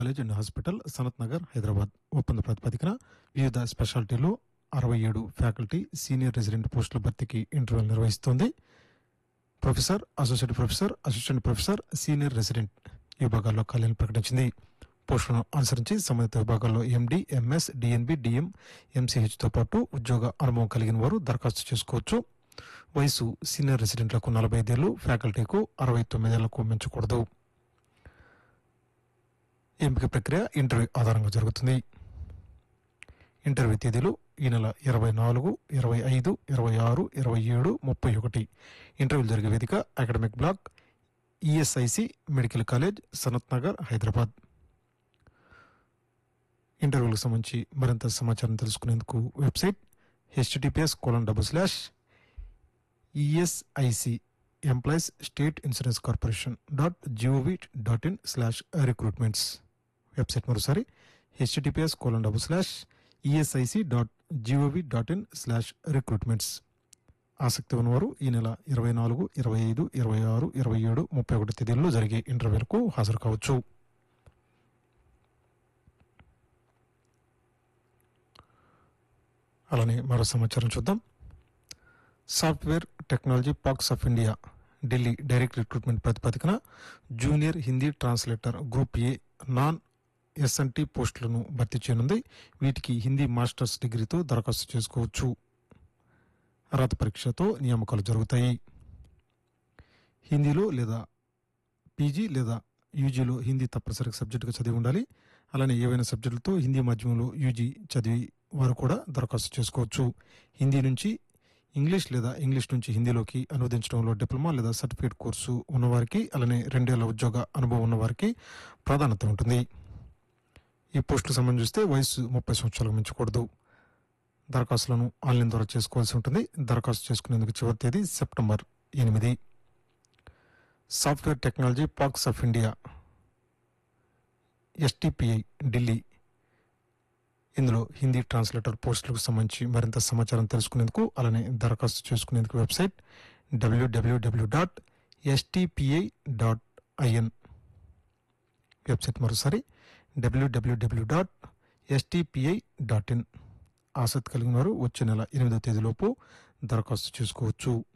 college and hospital Sanath Nagar Hyderabad ఒప్పంద ప్రాతిపదికన వివిధ స్పెషాలిటీలో అరవై ఏడు ఫ్యాకల్టీ సీనియర్ రెసిడెంట్ పోస్టుల భర్తీకి ఇంటర్వ్యూలు నిర్వహిస్తోంది professor associate professor assistant professor senior resident ఈ విభాగాల్లో ఖాళీలను ప్రకటించింది పోస్టులను అనుసరించి సంబంధిత విభాగాల్లో MD MS DNB DM MCh తో పాటు ఉద్యోగ అనుభవం కలిగిన వారు దరఖాస్తు చేసుకోవచ్చు వయసు సీనియర్ రెసిడెంట్లకు నలభై ఐదేళ్లు ఫ్యాకల్టీకు అరవై తొమ్మిదేళ్లకు మించకూడదు ఎంపిక ప్రక్రియ ఇంటర్వ్యూ ఆధారంగా జరుగుతుంది ఇంటర్వ్యూ తేదీలు ఈ నెల ఇరవై నాలుగు ఇరవై ఐదు ఇరవై ఆరు ఇరవై ఏడు ముప్పై ఒకటి ఇంటర్వ్యూలు జరిగే వేదిక academic block ESIC medical college Sanath Nagar Hyderabad ఇంటర్వ్యూలకు సంబంధించి మరింత సమాచారం తెలుసుకునేందుకు website https colon double slash ESIC employees state insurance corporation dot gov dot in slash recruitments website మరోసారి https colon double slash ESIC dot gov dot in slash recruitments ఆసక్తి ఉన్నవారు ఈ నెల ఇరవై నాలుగు ఇరవై ఐదు ఇరవై ఆరు ఇరవై ఏడు ముప్పై ఒకటి తేదీల్లో జరిగే ఇంటర్వ్యూలకు హాజరు కావచ్చు అలానే మరో సమాచారం చూద్దాం software technology parks of India Delhi direct recruitment ప్రాతిపదికన junior Hindi translator group A non SNT పోస్టులను భర్తీ చేయనుంది వీటికి హిందీ మాస్టర్స్ డిగ్రీతో దరఖాస్తు చేసుకోవచ్చు అర్హత పరీక్షతో నియామకాలు జరుగుతాయి హిందీలో లేదా పీజీ లేదా యూజీలో హిందీ తప్పనిసరిగా సబ్జెక్టుగా చదివి ఉండాలి అలానే ఏవైనా సబ్జెక్టులతో హిందీ మాధ్యమంలో యూజీ చదివి వారు కూడా దరఖాస్తు చేసుకోవచ్చు హిందీ నుంచి ఇంగ్లీష్ లేదా ఇంగ్లీష్ నుంచి హిందీలోకి అనువదించడంలో డిప్లొమా లేదా సర్టిఫికేట్ కోర్సు ఉన్నవారికి అలానే రెండేళ్ల ఉద్యోగ అనుభవం ఉన్నవారికి ప్రాధాన్యత ఉంటుంది ఈ పోస్టులకు సంబంధిస్తే వయసు ముప్పై సంవత్సరాలకు మించకూడదు దరఖాస్తులను ఆన్లైన్ ద్వారా చేసుకోవాల్సి ఉంటుంది దరఖాస్తు చేసుకునేందుకు చివరి తేదీ సెప్టెంబర్ ఎనిమిది software technology parks of India STPI Delhi ఇందులో హిందీ ట్రాన్స్లేటర్ పోస్టులకు సంబంధించి మరింత సమాచారం తెలుసుకునేందుకు అలానే దరఖాస్తు చేసుకునేందుకు వెబ్సైట్ డబ్ల్యూడబ్ల్యూడబ్ల్యూ dot STPI dot IN website మరోసారి డబ్ల్యూడబ్ల్యూడబ్ల్యూ డాట్ ఎస్టిపిఐ డాట్ ఇన్ ఆసక్తి కలిగిన వారు వచ్చే నెల ఎనిమిదో తేదీలోపు దరఖాస్తు చేసుకోవచ్చు